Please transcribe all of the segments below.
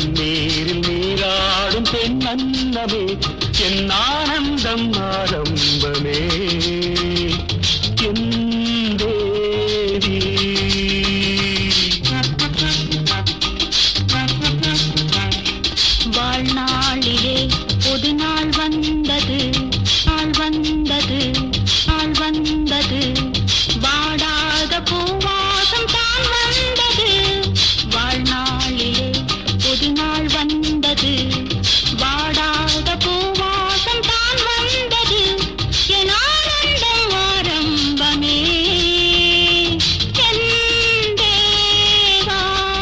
பன்னீரில் நீராடும் பெண் அன்னமே என் ஆனந்தம் ஆரம்பமே என் தேவி வாழ்நாளிலே ஒரு நாள் வந்தது நாள் வந்தது நாள் வந்தது வாடாத பூவாசம் தான் வந்தது வாழ்நாளிலே ஒரு நாள் வந்தது வாடாத பூவாசம் தான் வந்தது என் ஆனந்தம் ஆரம்பமே என் தேவா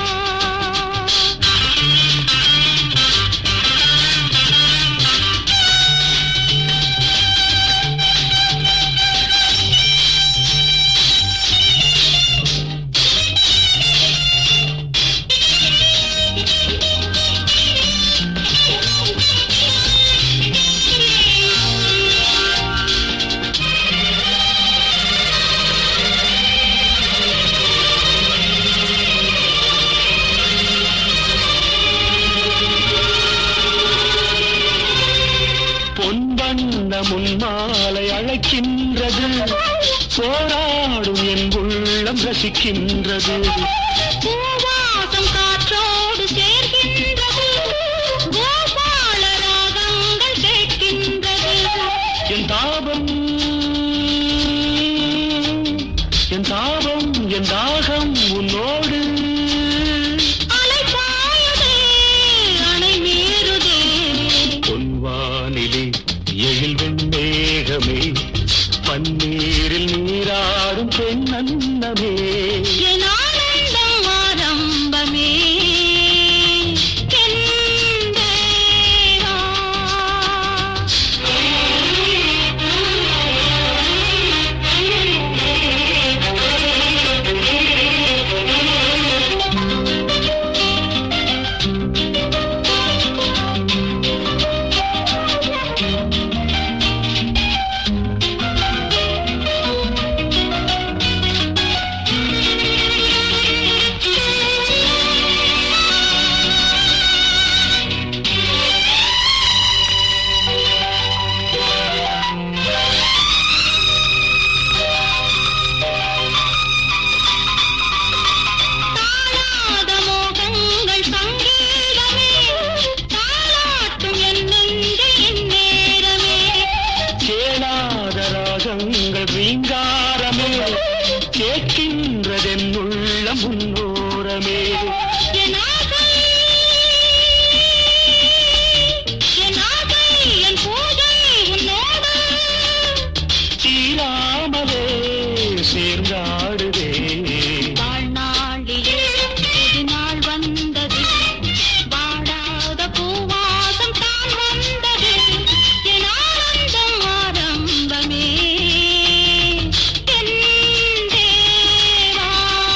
பொன்வண்ண முன்மாலை அழைக்கின்றது போராடும் என் உள்ளம் ரசிக்கின்றது பூவாசம் காற்றோடு சேர்கின்றது கோபால ராகங்கள் கேட்கின்றது என் தாபம் என் தாபம் என் தாகம் உன்னோடு அலை பாயுதே அணை மீறுதே பொன்வானிலே எழில் வெண்மேகமே பன்னீரில் நீராடும் பெண் அன்னமே என் ஆனந்தம் ஆரம்பமே என் தேவா தாழாத மோகங்கள் சங்கீதமே தாளாட்டும் என் நெஞ்சில் இந்நேரமே கேளாத ராகங்கள் ரீங்காரமே கேட்கின்றதென் உள்ள முன்னோரமே என் ஆசை என் ஆசை என் பூஜை உன்னோடு தீராமலே சேர்ந்தாடுதே வாழ்நாளிலே ஒரு நாள் வந்தது வாடாத பூவாசம் தான் வந்தது என் ஆனந்தம் ஆரம்பமே என் தேவா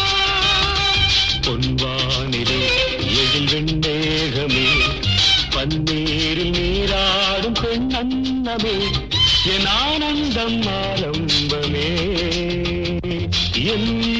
பொன்வானிலே எழில் வெண்மேகமே பன்னீரில் நீராடும் பெண் அன்னமே என் ஆனந்தம் ஆரம்பமே என்